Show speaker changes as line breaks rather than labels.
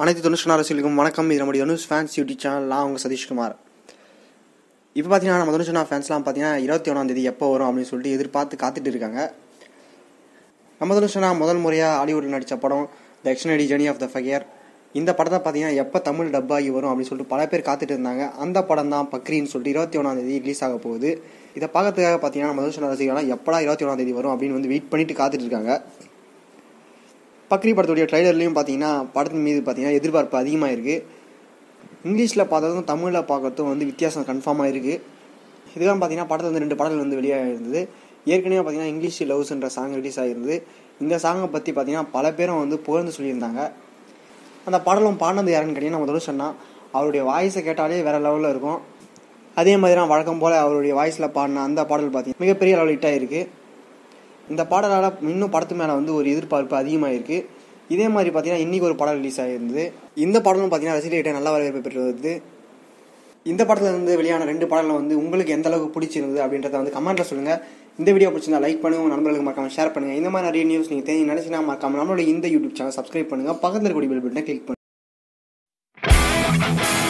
அனைத்து தொண்ணூறு அரசியலுக்கும் வணக்கம் இது நம்முடைய தனுஷ் ஃபேன்ஸ் யூடியூப் சேனல் நான் உங்கள் சதீஷ்குமார் இப்போ பார்த்தீங்கன்னா நம்ம தனுஷனா ஃபேன்ஸ்லாம் பார்த்தீங்கன்னா இருபத்தி ஒன்றாந்தேதி எப்போ வரும் அப்படின்னு சொல்லிட்டு எதிர்பார்த்து காத்துட்டு இருக்காங்க நம்ம தனுஷனா முதல் முறையாக ஹாலிவுட்டில் நடித்த படம் the extraordinary journey of the fakir இந்த படத்தை பார்த்தீங்கன்னா எப்போ தமிழ் டப்பாகி வரும் அப்படின்னு சொல்லிட்டு பல பேர் காத்துட்டு இருந்தாங்க அந்த படம் தான் பக்ரின்னு சொல்லிட்டு இருபத்தி ஒன்றாந்தேதி ரிலீஸ் ஆக போகுது இதை பார்க்கறதுக்காக பார்த்தீங்கன்னா நம்ம தனுஷனா ரசிகர்கள்லாம் எப்படா இருபத்தி ஒன்றாந்தேதி வரும் அப்படின்னு வந்து வெயிட் பண்ணிட்டு காத்துட்டு இருக்காங்க பக்ரி படத்துடைய ட்ரைலர்லையும் பார்த்தீங்கன்னா படத்தின் மீது பார்த்தீங்கன்னா எதிர்பார்ப்பு அதிகமாக இருக்குது இங்கிலீஷில் பார்த்ததும் தமிழில் பார்க்கறதும் வந்து வித்தியாசம் கன்ஃபார்மாக இருக்குது இதுதான் பார்த்தீங்கன்னா படத்தில் வந்து ரெண்டு பாடல் வந்து வெளியாக இருந்தது ஏற்கனவே பார்த்தீங்கன்னா இங்கிலீஷ் லவ்ஸ்ன்ற சாங் ரிலீஸ் ஆகிருந்தது இந்த சாங்கை பற்றி பார்த்தீங்கன்னா பல பேரும் வந்து புகழ்ந்து சொல்லியிருந்தாங்க அந்த பாடலும் பாடினது யாருன்னு கேட்டிங்கன்னா நம்ம தொடர்ந்து சொன்னால் அவருடைய வாய்ஸை கேட்டாலே வேறு லெவலில் இருக்கும் அதே மாதிரி தான் வழக்கம் போல் அவருடைய வாய்ஸில் பாடின அந்த பாடல் பார்த்தீங்கன்னா மிகப்பெரிய லெவல் ஹிட்டாக இருக்குது இந்த பாடலால் இன்னும் படத்து மேலே வந்து ஒரு எதிர்பார்ப்பு அதிகமாக இருக்குது இதே மாதிரி பார்த்தீங்கன்னா இன்றைக்கி ஒரு படம் ரிலீஸ் ஆகிருந்தது இந்த படமும் பார்த்தீங்கன்னா ரசிகர்கிட்ட நல்ல வரவேற்பு பெற்று வருது இந்த படத்துல இருந்து வெளியான ரெண்டு பாடலும் வந்து உங்களுக்கு எந்த அளவுக்கு பிடிச்சிருந்தது அப்படின்றத வந்து கமெண்ட்ல சொல்லுங்க இந்த வீடியோ பிடிச்சிருந்தா லைக் பண்ணுங்க உங்க நண்பர்களுக்கு மறக்காம ஷேர் பண்ணுங்க இந்த மாதிரி நிறைய நியூஸ் நீங்க தெரிஞ்சு நினைச்சுனா மறக்காம நம்மளோட இந்த யூடியூப் சேனல் சப்ஸ்கிரைப் பண்ணுங்க பக்கத்தில் கூடிய பெல் பட்டனை கிளிக் பண்ணுங்க